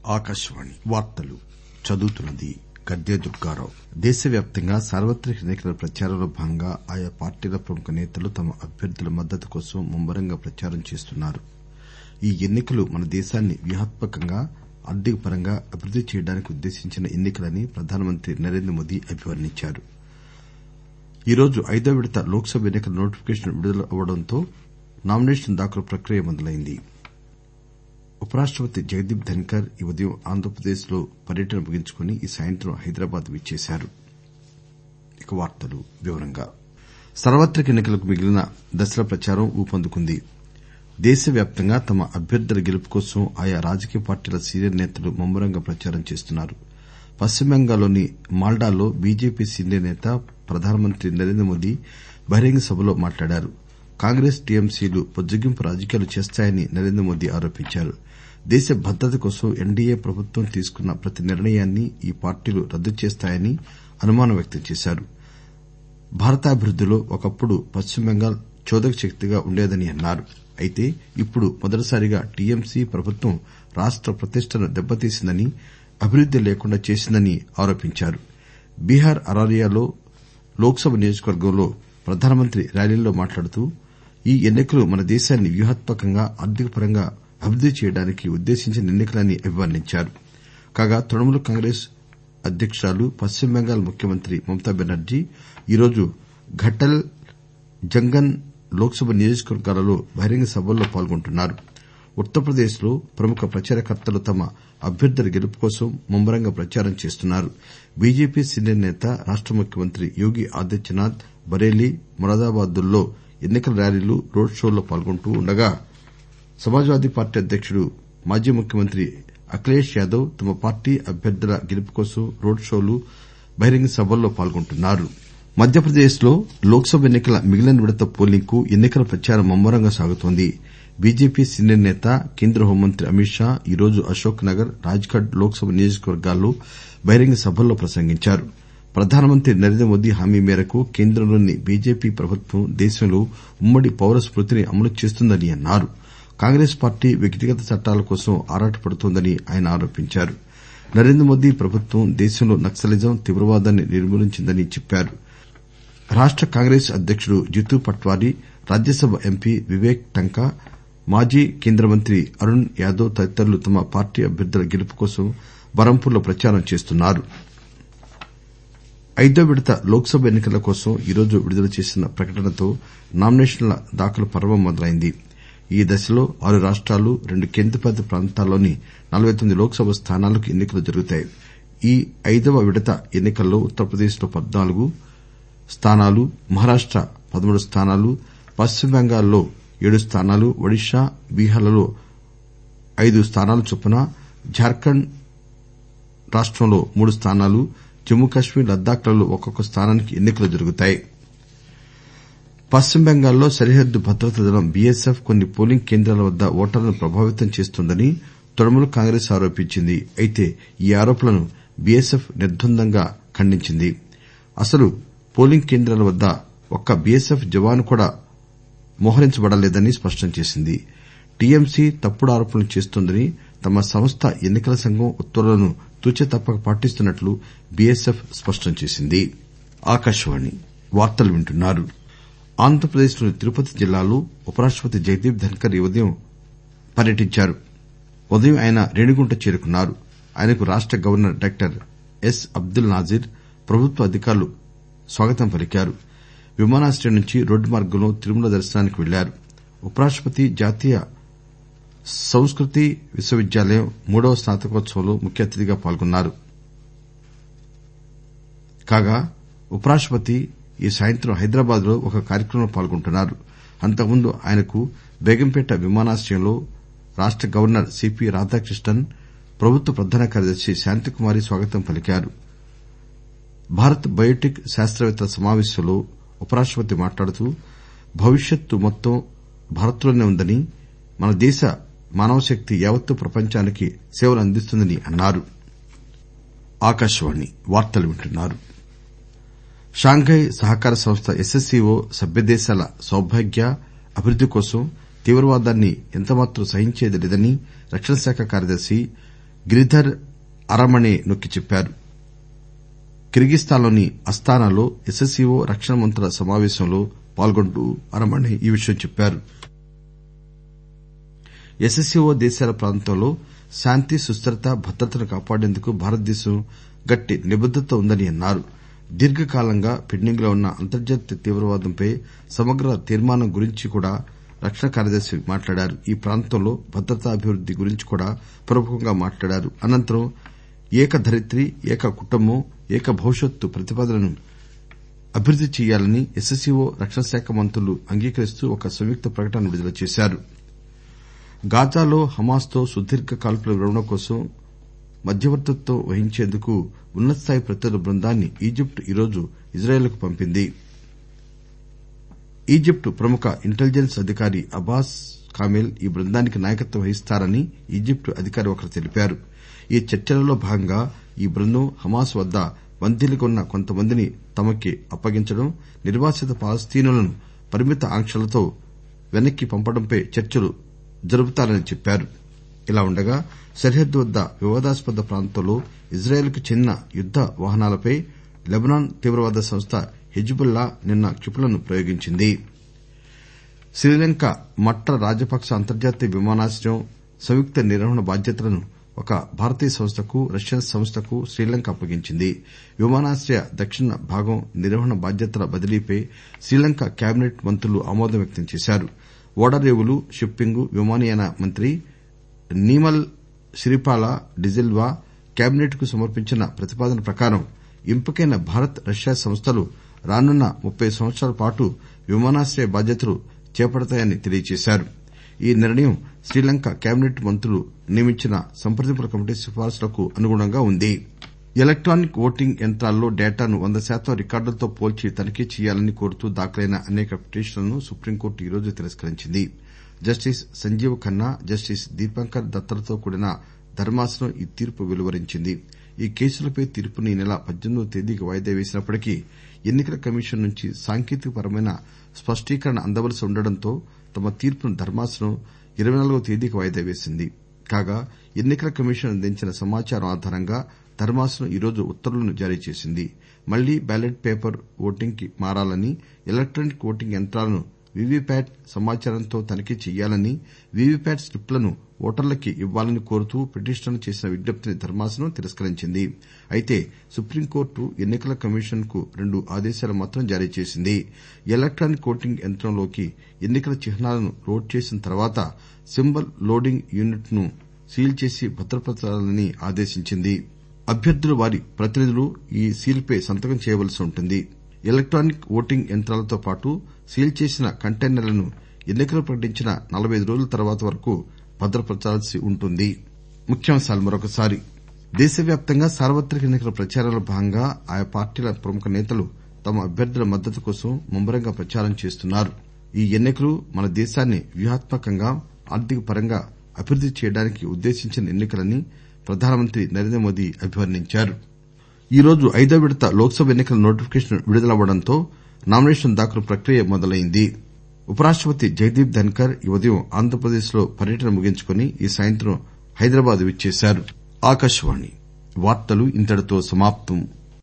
దుర్గారావు దేశవ్యాప్తంగా సార్వత్రిక ఎన్నికల ప్రచారంలో భాగంగా ఆయా పార్టీల ప్రముఖ నేతలు తమ అభ్యర్థుల మద్దతు కోసం ముమ్మరంగా ప్రచారం చేస్తున్నారు ఈ ఎన్నికలు మన దేశాన్ని వ్యూహాత్మకంగా ఆర్థికపరంగా అభివృద్ది చేయడానికి ఉద్దేశించిన ఎన్నికలని ప్రధానమంత్రి నరేంద్రమోదీ అభివర్ణించారు ఈరోజు ఐదో విడత లోక్ సభ ఎన్నికల నోటిఫికేషన్ విడుదలవడంతో నామినేషన్ల దాఖలు ప్రక్రియ మొదలైంది ఉపరాష్టపతి జగదీప్ ధన్కర్ ఈ ఉదయం ఆంధ్రప్రదేశ్ లో పర్యటన ముగించుకుని ఈ సాయంత్రం హైదరాబాద్ విచ్చేశారు సార్వత్రిక ఎన్నికలకు మిగిలిన దశల ప్రచారం ఊపందుకుంది దేశవ్యాప్తంగా తమ అభ్యర్థుల గెలుపు కోసం ఆయా రాజకీయ పార్టీల సీనియర్ నేతలు ముమ్మరంగా ప్రచారం చేస్తున్నారు పశ్చిమ బెంగాల్లోని మాల్డాలో బీజేపీ సీనియర్ నేత ప్రధానమంత్రి నరేంద్రమోదీ బహిరంగ సభలో మాట్లాడారు కాంగ్రెస్ టీఎంసీలు బుజ్జగింపు రాజకీయాలు చేస్తాయని నరేంద్రమోదీ ఆరోపించారు దేశ భద్రత కోసం ఎన్డీఏ ప్రభుత్వం తీసుకున్న ప్రతి నిర్ణయాన్ని ఈ పార్టీలు రద్దు చేస్తాయని అనుమానం వ్యక్తం చేశారు భారతాభివృద్దిలో ఒకప్పుడు పశ్చిమ బెంగాల్ చోదక శక్తిగా ఉండేదని అన్నారు అయితే ఇప్పుడు మొదటిసారిగా టీఎంసీ ప్రభుత్వం రాష్ట ప్రతిష్టను దెబ్బతీసిందని అభివృద్ది లేకుండా చేసిందని ఆరోపించారు బీహార్ అరారియాలో లోక్ సభ నియోజకవర్గంలో ప్రధానమంత్రి ర్యాలీలో మాట్లాడుతూ ఈ ఎన్నికలు మన దేశాన్ని వ్యూహాత్మకంగా ఆర్థికపరంగా అభివృద్ది చేయడానికి ఉద్దేశించిన ఎన్నికలని అభివర్ణించారు కాగా తృణమూల్ కాంగ్రెస్ అధ్యకురాలు పశ్చిమ బెంగాల్ ముఖ్యమంత్రి మమతా బెనర్జీ ఈరోజు ఘటల్ జంగన్ లోక్ సభ నియోజకవర్గాలలో బహిరంగ సభల్లో పాల్గొంటున్నారు ఉత్తరప్రదేశ్ లో ప్రముఖ ప్రచారకర్తలు తమ అభ్యర్థుల గెలుపు కోసం ముమ్మరంగా ప్రచారం చేస్తున్నారు బీజేపీ సీనియర్ నేత రాష్ట ముఖ్యమంత్రి యోగి ఆదిత్యనాథ్ బరేలీ మొరాదాబాద్ ల్లో ఎన్నికల ర్యాలీలు రోడ్ షోల్లో పాల్గొంటూ ఉండగా సమాజ్ వాదీ పార్టీ అధ్యకుడు మాజీ ముఖ్యమంత్రి అఖిలేష్ యాదవ్ తమ పార్టీ అభ్యర్థుల గెలుపు కోసం రోడ్ షోలు బహిరంగ సభల్లో పాల్గొంటున్నారు మధ్యప్రదేశ్ లో లోక్ సభ ఎన్నికల మిగిలిన విడత పోలింగ్ కు ఎన్నికల ప్రచారం ముమ్మరంగా సాగుతోంది బీజేపీ సీనియర్ నేత కేంద్ర హోంమంత్రి అమిత్ షా ఈరోజు అశోక్ నగర్ రాజ్ గఢ్ లోక్ సభ నియోజకవర్గాల్లో బహిరంగ సభల్లో ప్రసంగించారు ప్రధానమంత్రి నరేంద్రమోదీ హామీ మేరకు కేంద్రంలోని బీజేపీ ప్రభుత్వం దేశంలో ఉమ్మడి పౌర స్మృతిని అమలు చేస్తుందని అన్నారు కాంగ్రెస్ పార్టీ వ్యక్తిగత చట్టాల కోసం ఆరాటపడుతోందని ఆయన ఆరోపించారు నరేంద్రమోదీ ప్రభుత్వం దేశంలో నక్సలిజం తీవ్రవాదాన్ని నిర్మూలించిందని చెప్పారు రాష్ట కాంగ్రెస్ అధ్యకుడు జితూ పట్వారీ రాజ్యసభ ఎంపీ వివేక్ టంకా మాజీ కేంద్ర మంత్రి అరుణ్ యాదవ్ తదితరులు తమ పార్టీ అభ్యర్థుల గెలుపు కోసం బరంపూర్ లో ప్రచారం చేస్తున్నారు ఐదో విడత లోక్ సభ ఎన్నికల కోసం ఈరోజు విడుదల చేసిన ప్రకటనతో నామినేషన్ల దాఖలు పర్వం మొదలైంది ఈ దశలో ఆరు రాష్టాలు రెండు కేంద్రపాలిత ప్రాంతాల్లోని నలబై తొమ్మిది లోక్ సభ స్థానాలకు ఎన్నికలు జరుగుతాయి ఈ ఐదవ విడత ఎన్నికల్లో ఉత్తరప్రదేశ్ లో పద్నాలుగు స్థానాలు మహారాష్ట పదమూడు స్థానాలు పశ్చిమ బెంగాల్ లో ఏడు స్థానాలు ఒడిశా బీహార్ లలో ఐదు స్థానాల చొప్పున జార్ఖండ్ రాష్టంలో మూడు స్థానాలు జమ్మూ కశ్మీర్ లద్దాఖ్ లలో ఒక్కొక్క స్థానానికి ఎన్నికలు జరుగుతాయి పశ్చిమ బెంగాల్ లో సరిహద్దు భద్రతా దళం బీఎస్ఎఫ్ కొన్ని పోలింగ్ కేంద్రాల వద్ద ఓటర్లను ప్రభావితం చేస్తోందని తృణమూల్ కాంగ్రెస్ ఆరోపించింది అయితే ఈ ఆరోపణలను బీఎస్ఎఫ్ నిర్ద్వంద్వంగా ఖండించింది అసలు పోలింగ్ కేంద్రాల వద్ద ఒక్క బీఎస్ఎఫ్ జవాను కూడా మోహరించబడలేదని స్పష్టం చేసింది టీఎంసీ తప్పుడు ఆరోపణలు చేస్తోందని తమ సంస్థ ఎన్నికల సంఘం ఉత్తర్వులను తూచా తప్పక పాటిస్తున్నట్లు బీఎస్ఎఫ్ స్పష్టం చేసింది ఆంధ్రప్రదేశ్ లోని తిరుపతి జిల్లాలో ఉపరాష్టపతి జగదీప్ ధన్కర్ ఈ ఉదయం పర్యటించారు ఉదయం ఆయన రేణిగుంట చేరుకున్నారు ఆయనకు రాష్ట governor doctor S Abdul Nazeer ప్రభుత్వ అధికారులు స్వాగతం పలికారు విమానాశ్రయం నుంచి రోడ్డు మార్గంలో తిరుమల దర్శనానికి వెళ్లారు ఉపరాష్టపతి జాతీయ సంస్కృతి విశ్వవిద్యాలయం మూడవ స్నాతకోత్సవంలో ముఖ్య అతిథిగా పాల్గొన్నారు కాగా ఉపరాష్టపతి ఈ సాయంత్రం హైదరాబాద్ లో ఒక కార్యక్రమంలో పాల్గొంటున్నారు అంతకుముందు ఆయనకు బేగంపేట విమానాశ్రయంలో రాష్ట గవర్నర్ సిపి రాధాకృష్ణన్ ప్రభుత్వ ప్రధాన కార్యదర్శి శాంతికుమారి స్వాగతం పలికారు భారత్ బయోటెక్ శాస్తవేత్తల సమావేశంలో ఉపరాష్టపతి మాట్లాడుతూ భవిష్యత్తు మొత్తం భారత్ లోనే ఉందని మన దేశ మానవశక్తి యావత్తు ప్రపంచానికి సేవలు అందిస్తుందని అన్నారు షాంఘై సహకార సంస్థ ఎస్సీఓ సభ్యదేశాల సౌభాగ్య అభివృద్ది కోసం తీవ్రవాదాన్ని ఎంతమాత్రం సహించేది లేదని రక్షణ శాఖ కార్యదర్శి గిరిధర్ అరమణే నొక్కి చెప్పారు కిర్గిస్థాన్ లోని అస్తానాలో ఎస్సీఓ రక్షణ మంత్రుల సమావేశంలో పాల్గొంటూ అరమణే ఈ విషయం చెప్పారు ఎస్సీఓ దేశాల ప్రాంతంలో శాంతి సుస్దిరత భద్రతను కాపాడేందుకు భారతదేశం గట్టి నిబద్దతతో ఉందని అన్నారు దీర్ఘకాలంగా పెండింగ్ లో ఉన్న అంతర్జాతీయ తీవ్రవాదంపై సమగ్ర తీర్మానం గురించి కూడా రక్షణ కార్యదర్శి మాట్లాడారు ఈ ప్రాంతంలో భద్రతా అభివృద్ది గురించి కూడా పూర్వకంగా మాట్లాడారు అనంతరం ఏక ధరిత్రి ఏక కుటుంబం ఏక భవిష్యత్తు ప్రతిపాదనను అభివృద్ది చేయాలని ఎస్సీఓ రక్షణ శాఖ మంత్రులు అంగీకరిస్తూ ఒక సంయుక్త ప్రకటన విడుదల చేశారు గాజాలో హమాస్ తో సుదీర్ఘ కాల్పుల విరమణ కోసం మధ్యవర్తిత్వం వహించేందుకు ఉన్నత స్థాయి ప్రతినిధుల బృందాన్ని ఈజిప్ట్ ఈరోజు ఇజ్రాయెల్ కు పంపింది ఈజిప్ట్ ప్రముఖ ఇంటెలిజెన్స్ అధికారి అబ్బాస్ కామిల్ ఈ బృందానికి నాయకత్వం వహిస్తారని ఈజిప్ట్ అధికారి ఒకరు తెలిపారు ఈ చర్చలలో భాగంగా ఈ బృందం హమాస్ వద్ద బందీలుగా ఉన్న కొంతమందిని తమకి అప్పగించడం నిర్వాసిత పాలస్తీనులను పరిమిత ఆంక్షలతో వెనక్కి పంపడంపై చర్చలు జరుపుతారని చెప్పారు ఇలా ఉండగా సరిహద్దు వద్ద వివాదాస్పద ప్రాంతంలో ఇజ్రాయెల్ కు చెందిన యుద్ద వాహనాలపై లెబనాన్ తీవ్రవాద సంస్థ హిజ్బుల్లా నిన్న క్షిపణులను ప్రయోగించింది శ్రీలంక మట్ర రాజపక్స అంతర్జాతీయ విమానాశ్రయం సంయుక్త నిర్వహణ బాధ్యతలను ఒక భారతీయ సంస్థకు రష్యన్ సంస్థకు శ్రీలంక అప్పగించింది విమానాశ్రయ దక్షిణ భాగం నిర్వహణ బాధ్యతల బదిలీపై శ్రీలంక కేబినెట్ మంత్రులు ఆమోదం వ్యక్తం చేశారు ఓడరేవులు షిప్పింగ్ విమానయాన మంత్రి నీమల్ సిరిపాల డిజిల్వా కేబినెట్ కు సమర్పించిన ప్రతిపాదన ప్రకారం ఎంపికైన భారత్ రష్యా సంస్థలు రానున్న ముప్పై సంవత్సరాల పాటు విమానాశ్రయ బాధ్యతలు చేపడతాయని తెలియజేశారు ఈ నిర్ణయం శ్రీలంక కేబినెట్ మంత్రులు నియమించిన సంప్రదింపుల కమిటీ సిఫారసులకు అనుగుణంగా ఉంది ఎలక్టానిక్ ఓటింగ్ యంత్రాల్లో డేటాను వంద శాతం రికార్డులతో పోల్చి తనిఖీ చేయాలని కోరుతూ దాఖలైన అనేక పిటిషన్లను సుప్రీంకోర్టు ఈరోజు తిరస్కరించింది జస్టిస్ సంజీవ్ ఖన్నా జస్టిస్ దీపంకర్ దత్తలతో కూడిన ధర్మాసనం ఈ తీర్పు వెలువరించింది ఈ కేసులపై తీర్పును ఈ నెల పద్దెనిమిదవ తేదీకి వాయిదా వేసినప్పటికీ ఎన్ని కల కమిషన్ నుంచి సాంకేతికపరమైన స్పష్టీకరణ అందవలసి ఉండడంతో తమ తీర్పును ధర్మాసనం ఇరవై నాలుగవ తేదీకి వాయిదా వేసింది కాగా ఎన్ని కల కమిషన్ అందించిన సమాచారం ఆధారంగా ధర్మాసనం ఈరోజు ఉత్తర్వులను జారీ చేసింది మళ్లీ బ్యాలెట్ పేపర్ ఓటింగ్ కి మారాలని ఎలక్టానిక్ ఓటింగ్ యంత్రాలను వీవీప్యాట్ సమాచారంతో తనిఖీ చేయాలని వీవీప్యాట్ స్లిప్లను ఓటర్లకి ఇవ్వాలని కోరుతూ పిటిషనర్లు చేసిన విజ్ఞప్తిని ధర్మాసనం తిరస్కరించింది అయితే సుప్రీంకోర్టు ఎన్ని కల కమిషన్ కు రెండు ఆదేశాలు మాత్రం జారీ చేసింది ఎలక్టానిక్ ఓటింగ్ యంత్రంలోకి ఎన్ని కల చిహ్నాలను లోడ్ చేసిన తర్వాత సింబల్ లోడింగ్ యూనిట్ ను సీల్ చేసి భద్రపరచాలని ఆదేశించింది అభ్యర్థులు వారి ప్రతినిధులు ఈ సీల్ పై సంతకం చేయవలసి ఉంటుంది ఎలక్టానిక్ ఓటింగ్ యంత్రాలతో పాటు సీల్ చేసిన కంటైనర్లను ఎన్ని కలు ప్రకటించిన నలబై ఐదు రోజుల తర్వాత వరకు భద్రపరచాల్సి ఉంటుంది దేశవ్యాప్తంగా సార్వత్రిక ఎన్ని కల ప్రచారంలో భాగంగా ఆయా పార్టీల ప్రముఖ నేతలు తమ అభ్యర్థుల మద్దతు కోసం ముమ్మరంగా ప్రచారం చేస్తున్నారు ఈ ఎన్ని కలు మన దేశాన్ని వ్యూహాత్మకంగా ఆర్థిక పరంగా అభివృద్ది చేయడానికి ఉద్దేశించిన ఎన్ని కలని ప్రధానమంత్రి నరేంద్రమోదీ అభివర్ణించారు ఈరోజు ఐదో విడత లోక్ సభ ఎన్ని కల నోటిఫికేషన్ విడుదలవడంతో నామినేషన్ల దాఖలు ప్రక్రియ మొదలైంది ఉపరాష్టపతి జగదీప్ ధన్కర్ ఈ ఉదయం ఆంధ్రప్రదేశ్ లో పర్యటన ముగించుకుని ఈ సాయంత్రం హైదరాబాద్ విచ్చేశారు